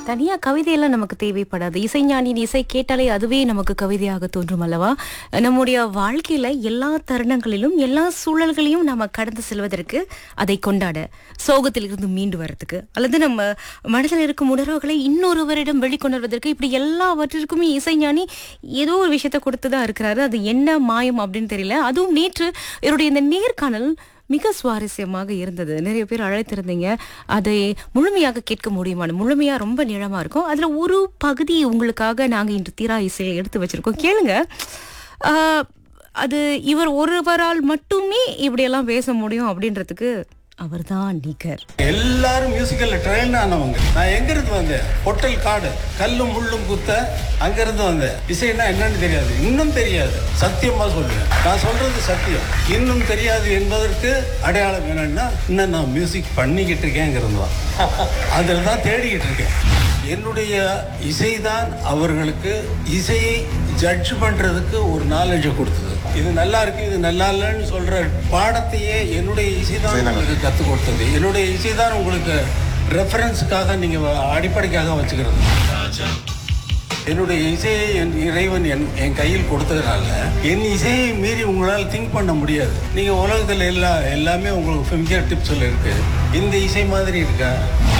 தனியா கவிதையெல்லாம் நமக்கு தேவைப்படாது இசைஞானியின் இசை கேட்டாலே அதுவே நமக்கு கவிதையாக தோன்றும் அல்லவா நம்முடைய வாழ்க்கையில எல்லா தருணங்களிலும் எல்லா சூழல்களையும் நாம கடந்து செல்வதற்கு அதை கொண்டாட சோகத்திலிருந்து மீண்டு வர்றதுக்கு அல்லது நம்ம மனதில் இருக்கும் உணர்வுகளை இன்னொருவரிடம் வெளிக்கொணர்வதற்கு இப்படி எல்லாவற்றிற்குமே இசைஞானி ஏதோ ஒரு விஷயத்த கொடுத்து தான் இருக்கிறாரு அது என்ன மாயம் அப்படின்னு தெரியல அதுவும் நேற்று இவருடைய இந்த நேர்காணல் மிக சுவாரஸ்யமாக இருந்தது நிறைய பேர் அழைத்திருந்தீங்க அதை முழுமையாக கேட்க முடியுமான முழுமையா ரொம்ப நீளமா இருக்கும் அதுல ஒரு பகுதி உங்களுக்காக நாங்க இன்று தீரா இசையை எடுத்து வச்சிருக்கோம் கேளுங்க ஆஹ், அது இவர் ஒருவரால் மட்டுமே இப்படியெல்லாம் பேச முடியும் அப்படின்றதுக்கு அவர்தான் நிகர் எல்லாரும் மியூசிக்கல்ல ட்ரெயின் ஆனவங்க நான் எங்க இருந்து வந்தேன் ஹோட்டல் காடு கல்லும் முள்ளும் குத்த அங்க இருந்து வந்தேன் இசைன்னா என்னன்னு தெரியாது இன்னும் தெரியாது சத்தியமா சொல்லுவேன் நான் சொல்றது சத்தியம் இன்னும் தெரியாது என்பதற்கு அடையாளம் என்னன்னா இன்னும் நான் மியூசிக் பண்ணிக்கிட்டு இருக்கேங்கிறது தான் அதில் தான் தேடிக்கிட்டு இருக்கேன் என்னுடைய இசைதான் அவர்களுக்கு இசையை ஜட்ஜ் பண்றதுக்கு ஒரு நாலேஜை கொடுத்தது இது நல்லா இருக்கு இது நல்லா இல்லைன்னு சொல்ற பாடத்தையே என்னுடைய இசைதான் உங்களுக்கு கற்றுக் கொடுத்தது என்னுடைய இசைதான் உங்களுக்கு ரெஃபரன்ஸுக்காக நீங்க வ- அடிப்படைக்காக வச்சுக்கிறது என்னுடைய இசையை என் இறைவன் என் என் கையில் கொடுத்ததுனால என் இசையை மீறி உங்களால் திங்க் பண்ண முடியாது நீங்க உலகத்துல எல்லா எல்லாமே உங்களுக்கு ஃபிங்கர் டிப்ஸ்ல இருக்கு இந்த இசை மாதிரி இருக்கா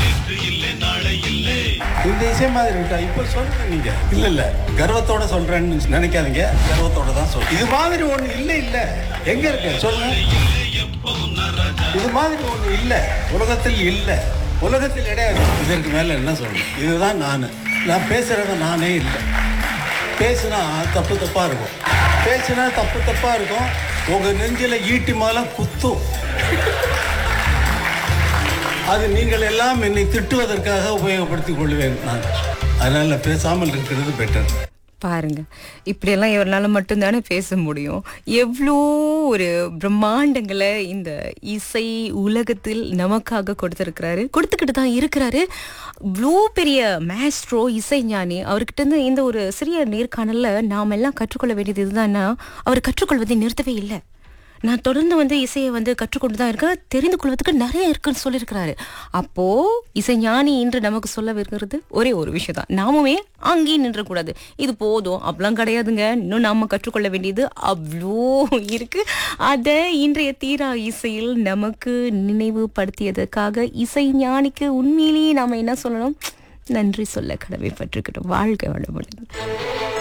இந்த இசை மாதிரி இருக்கா இப்ப சொல்றேன் நீங்க இல்ல இல்ல கர்வத்தோட சொல்றேன்னு நினைக்காதீங்க கர்வத்தோட தான் சொல்றேன் இது மாதிரி ஒண்ணு இல்ல இல்ல எங்க இருக்கு சொல்லுங்க இது மாதிரி ஒண்ணு இல்ல உலகத்தில் இல்ல உலகத்தில் கிடையாது இதற்கு மேல என்ன சொல்லணும் இதுதான் நான் நான் பேசுறவன் நானே இல்லை பேசுனா தப்பு தப்பா இருக்கும் பேசுனா தப்பு தப்பா இருக்கும் உங்க நெஞ்சில ஈட்டி மாலை குத்தும் அது நீங்கள் எல்லாம் என்னை திட்டுவதற்காக உபயோகப்படுத்திக் கொள்வேன் நான் அதனால பேசாமல் இருக்கிறது பெட்டர் பாருங்க இப்படியெல்லாம் இவரால மட்டும்தானே பேச முடியும் எவ்வளோ ஒரு பிரம்மாண்டங்களை இந்த இசை உலகத்தில் நமக்காக கொடுத்துருக்கிறாரு கொடுத்துக்கிட்டு தான் இருக்கிறாரு இவ்வளோ பெரிய மேஸ்ட்ரோ இசைஞானி அவர்கிட்ட இருந்து இந்த ஒரு சிறிய நேர்காணல்ல நாம் எல்லாம் கற்றுக்கொள்ள வேண்டியது இதுதான்னா அவர் கற்றுக்கொள்வதை நிறுத்தவே இல்லை நான் தொடர்ந்து வந்து இசையை வந்து கற்றுக்கொண்டு தான் இருக்கேன் தெரிந்து கொள்வதற்கு நிறைய இருக்குன்னு சொல்லியிருக்கிறாரு அப்போ இசைஞானி இன்று நமக்கு சொல்ல இருக்கிறது ஒரே ஒரு விஷயம் தான் நாமுமே அங்கேயே நின்றக்கூடாது இது போதும் அப்படிலாம் கிடையாதுங்க இன்னும் நாம கற்றுக்கொள்ள வேண்டியது அவ்வளோ இருக்கு அதை இன்றைய தீரா இசையில் நமக்கு நினைவுபடுத்தியதற்காக இசை ஞானிக்கு உண்மையிலேயே நாம என்ன சொல்லணும் நன்றி சொல்ல கடமைப்பட்டிருக்கட்டும் வாழ்க வளமுடன்